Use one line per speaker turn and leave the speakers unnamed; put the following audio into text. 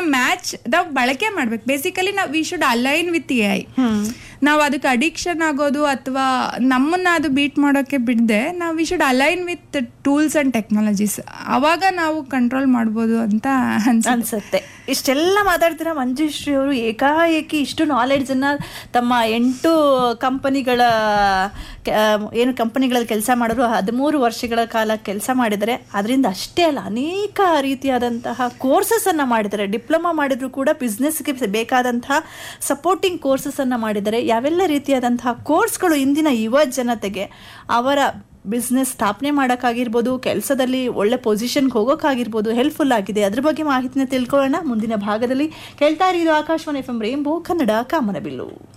match ನಾವು ಬಳಕೆ ಮಾಡ್ಬೇಕು ಬೇಸಿಕಲಿ ನಾವು we should align with A I ನಾವು ಅದಕ್ಕೆ ಅಡಿಕ್ಷನ್ ಆಗೋದು ಅಥವಾ ನಮ್ಮನ್ನ ಅದು ಬೀಟ್ ಮಾಡೋಕೆ ಬಿಡದೆ ನಾವು we should align with tools and technologies ಅವಾಗ ನಾವು ಕಂಟ್ರೋಲ್ ಮಾಡ್ಬೋದು ಅಂತ ಅನ್ಸುತ್ತೆ
ಅನ್ಸುತ್ತೆ ಇಷ್ಟೆಲ್ಲ ಮಾತಾಡ್ತೀರಾ ಮಂಜುಶ್ರೀ ಅವರು ಏಕಾಏಕಿ ಇಷ್ಟು ನಾಲೆಡ್ಜ್ ಅನ್ನ ತಮ್ಮ ಎಂಟು ಕಂಪನಿಗಳ ಕೆ- ಆ, ಏನು ಕಂಪನಿಗಳಲ್ಲಿ ಕೆಲಸ ಮಾಡೋರು ಹದಿಮೂರು ವರ್ಷಗಳ ಕಾಲ ಕೆಲಸ ಮಾಡಿದರೆ ಅದರಿಂದ ಅಷ್ಟೇ ಅಲ್ಲ ಅನೇಕ ರೀತಿಯಾದಂತಹ ಕೋರ್ಸಸ್ ಅನ್ನ ಮಾಡಿದ್ದಾರೆ ಡಿಪ್ಲೊಮಾ ಮಾಡಿದ್ರು ಕೂಡ ಬಿಸ್ನೆಸ್ಗೆ ಬೇಕಾದಂತಹ ಸಪೋರ್ಟಿಂಗ್ ಕೋರ್ಸಸ್ ಅನ್ನ ಮಾಡಿದ್ದಾರೆ ಯಾವೆಲ್ಲ ರೀತಿಯಾದಂತಹ ಕೋರ್ಸ್ಗಳು ಇಂದಿನ ಯುವ ಜನತೆಗೆ ಅವರ ಬಿಸ್ನೆಸ್ ಸ್ಥಾಪನೆ ಮಾಡೋಕ್ಕಾಗಿರ್ಬೋದು ಕೆಲಸದಲ್ಲಿ ಒಳ್ಳೆ ಪೊಸಿಷನ್ಗೆ ಹೋಗೋಕ್ಕಾಗಿರ್ಬೋದು ಹೆಲ್ಪ್ಫುಲ್ ಆಗಿದೆ ಅದ್ರ ಬಗ್ಗೆ ಮಾಹಿತಿನ ತಿಳ್ಕೊಳ್ಳೋಣ ಮುಂದಿನ ಭಾಗದಲ್ಲಿ ಕೇಳ್ತಾ ಇರೋದು Akashvani F M rainbow Kannada ಕಾಮನಬಿಲ್ಲು